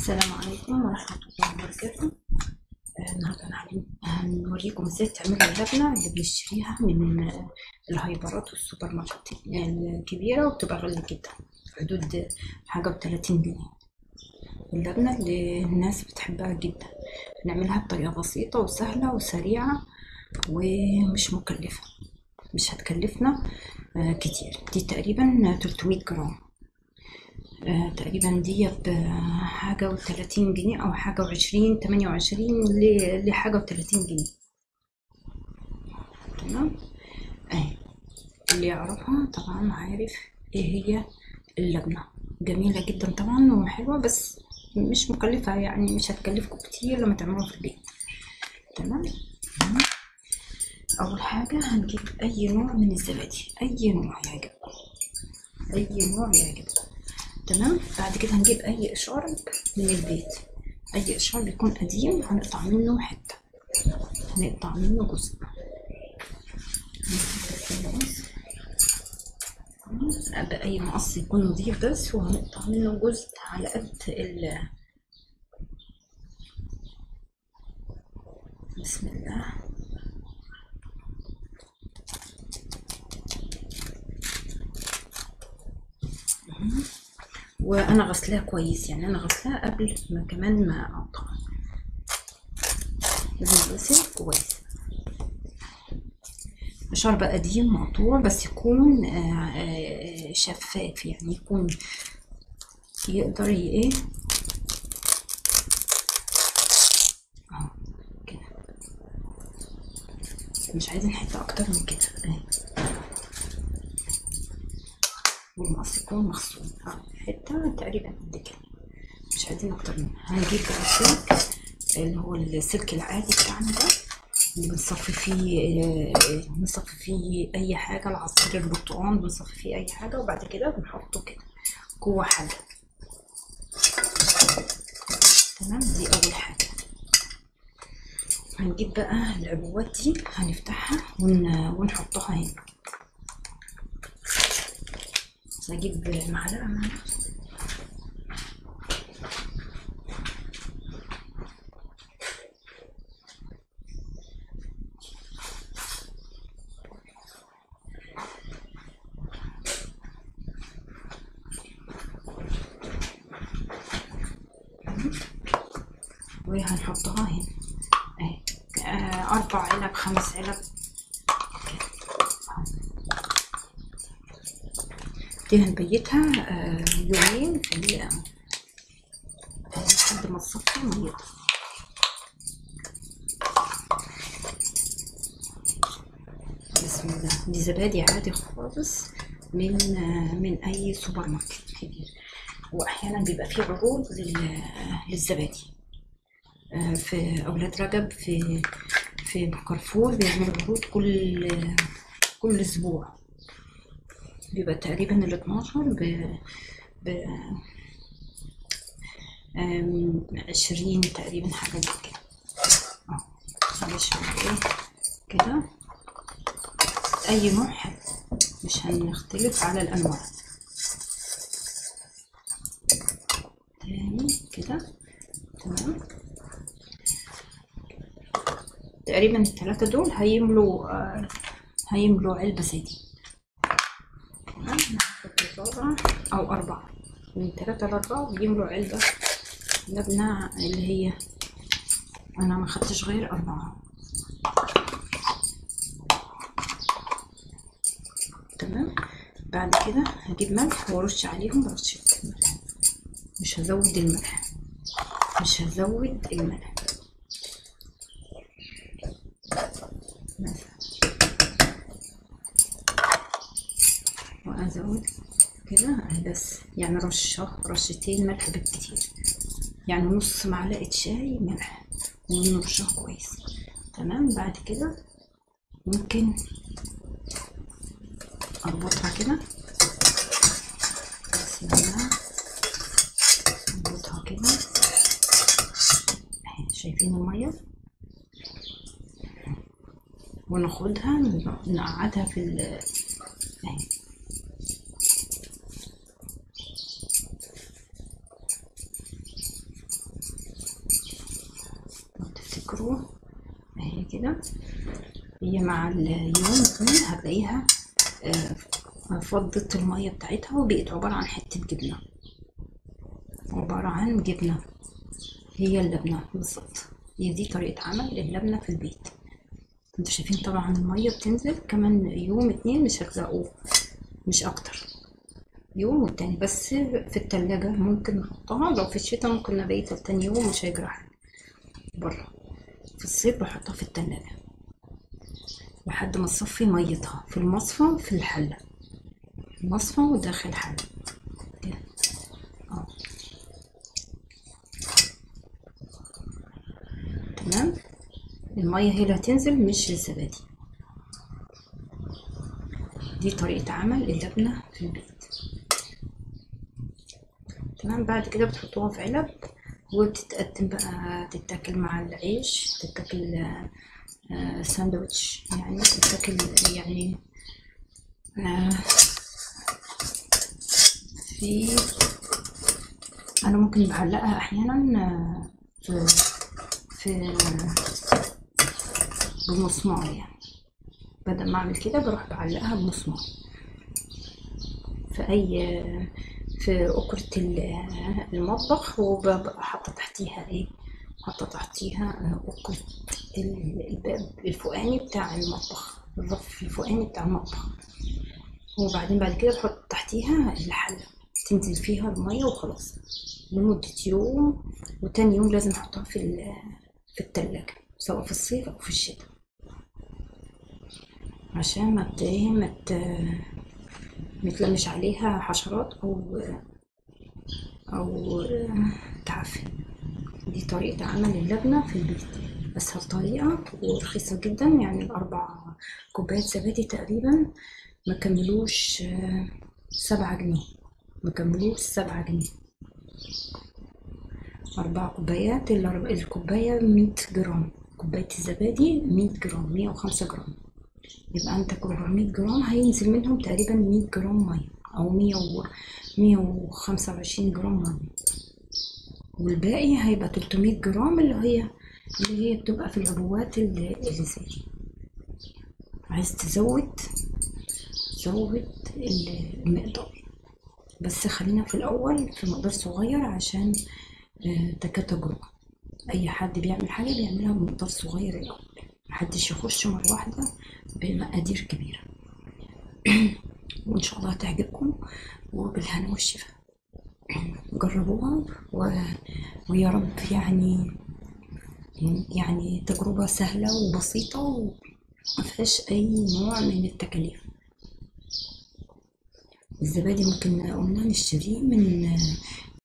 السلام عليكم ورحمة الله وبركاته آه، النهاردة هنعلم- هنوريكم ازاي تعملوا اللبنة اللي بنشتريها من آه، الهايبرات والسوبر ماركت الكبيرة وبتبقى غالية جدا في حدود حاجة وتلاتين جنيه اللبنة اللي الناس بتحبها جدا نعملها بطريقة بسيطة وسهلة وسريعة ومش مكلفة مش هتكلفنا آه، كتير دي تقريبا 300 جرام آه، تقريبا دي بحاجة وتلاتين جنيه أو حاجة وعشرين تمانية وعشرين ل- لحاجة وتلاتين جنيه تمام أهي اللي يعرفها طبعا عارف ايه هي اللبنة جميلة جدا طبعا وحلوة بس مش مكلفة يعني مش هتكلفكم كتير لما تعملوها في البيت تمام تمام. أول حاجة هنجيب أي نوع من الزبادي أي نوع يعجبكم أي نوع يعجبكم تمام بعد كده هنجيب اي اشارب من البيت اي اشارب بيكون قديم هنقطع منه حته هنقطع منه جزء بأي مقص يكون نظيف بس وهنقطع منه جزء على قد ال بسم الله وانا غسلاه كويس يعني انا غسلاه قبل ما كمان ما اقطع لازم يغسل كويس شرب قديم مقطوع بس يكون آه، آه، شفاف يعني يكون يقدر ي- ايه اهو كده مش عايزين حته اكتر من كده اهي والمقص يكون مغسول اه حته تقريبا قد كده مش عايزين اكتر منها هنجيب بقى السلك اللي هو السلك العادي بتاعنا ده اللي بنصفي فيه آه، بنصفي فيه اي حاجه العصير البرتقال بنصفي فيه اي حاجه وبعد كده بنحطه كده جوه حاجه تمام دي اول حاجه هنجيب بقى العبوات دي هنفتحها ون... ونحطها هنا بس اجيب معلقه معلقه وهنحطها هنا اهي آه، اربع علب خمس علب دي هنبيتها آه، يومين في ال- لحد ما تصفي ميتها بسم الله دي زبادي عادي خالص من آه، من اي سوبر ماركت كبير واحيانا بيبقى فيه عروض لل- للزبادي آه، في اولاد رجب في في كارفور بيعملوا عروض كل كل اسبوع بيبقى تقريبا ال 12 ب ب آم، عشرين تقريبا حاجة زي كده اهو معلش بقى ايه كده أي نوع حلو مش هنختلف على الأنواع تاني كده تمام تقريبا التلاتة دول هيملوا آه، هيملوا علبة زي دي تمام نحط رابعة أو أربعة من تلاتة لأربعة بيملوا علبة لبنة اللي هي أنا ما خدتش غير أربعة تمام بعد كده هجيب ملح وارش عليهم رشة ملح مش هزود الملح مش هزود الملح مثلا وازود كده أهي بس يعني رشة رشتين ملح بالكتير يعني نص معلقة شاي ملح ونرشها كويس تمام بعد كده ممكن اربطها كده بسم الله اربطها كده اهي شايفين المية وناخدها نقعدها في ال اهي سكرو اهي كده هي مع اليوم اتنين هتلاقيها آه، فضت المية بتاعتها وبقت عبارة عن حتة جبنة عبارة عن جبنة هي اللبنة بالظبط هي دي طريقة عمل اللبنة في البيت انتوا شايفين طبعا المية بتنزل كمان يوم اتنين مش هتلاقوه مش اكتر يوم والتاني بس في التلاجة ممكن نحطها لو في الشتا ممكن نبيتها تاني يوم مش هيجرى حاجة بره في الصيف بحطها في التلاجة لحد ما تصفي ميتها في المصفى في الحلة المصفى وداخل حلة كده اه تمام المية هي اللي هتنزل مش الزبادي دي طريقة عمل اللبنة في البيت تمام بعد كده بتحطوها في علب وبتتقدم بقى تتاكل مع العيش تتاكل آه، آه، ساندوتش يعني تتاكل يعني آه، في انا ممكن بعلقها احيانا آه، في في بمسمار يعني بدل ما اعمل كده بروح بعلقها بمسمار في اي في أكرة ال- المطبخ وببقى حاطة تحتيها ايه حاطة تحتيها أكرة ال- الباب الفوقاني بتاع المطبخ الرف الفوقاني بتاع المطبخ وبعدين بعد كده بحط تحتيها الحلة تنزل فيها المية وخلاص لمدة يوم وتاني يوم لازم احطها في ال- في التلاجة سواء في الصيف أو في الشتاء عشان ما ت- إيه، ما ت- متلمش عليها حشرات أو أو تعفن دي طريقة عمل اللبنة في البيت أسهل طريقة ورخيصة جدا يعني الأربع كوبايات زبادي تقريبا ما كملوش آه، سبعة جنيه ما كملوش سبعة جنيه أربع كوبايات الأرب- الكوباية مية جرام كوباية الزبادي مية جرام مية وخمسة جرام يبقى انت 400 جرام هينزل منهم تقريبا 100 جرام ميه او 100 و 125 جرام ميه والباقي هيبقى 300 جرام اللي هي اللي هي بتبقى في العبوات اللي, اللي زي دي عايز تزود زود المقدار بس خلينا في الاول في مقدار صغير عشان آه، ده كتجربة اي حد بيعمل حاجة بيعملها بمقدار صغير الاول محدش يخش مرة واحدة بمقادير كبيرة وإن شاء الله هتعجبكم وبالهنا والشفا جربوها و... ويا رب يعني يعني تجربة سهلة وبسيطة ومفيهاش أي نوع من التكاليف الزبادي ممكن قلنا نشتريه من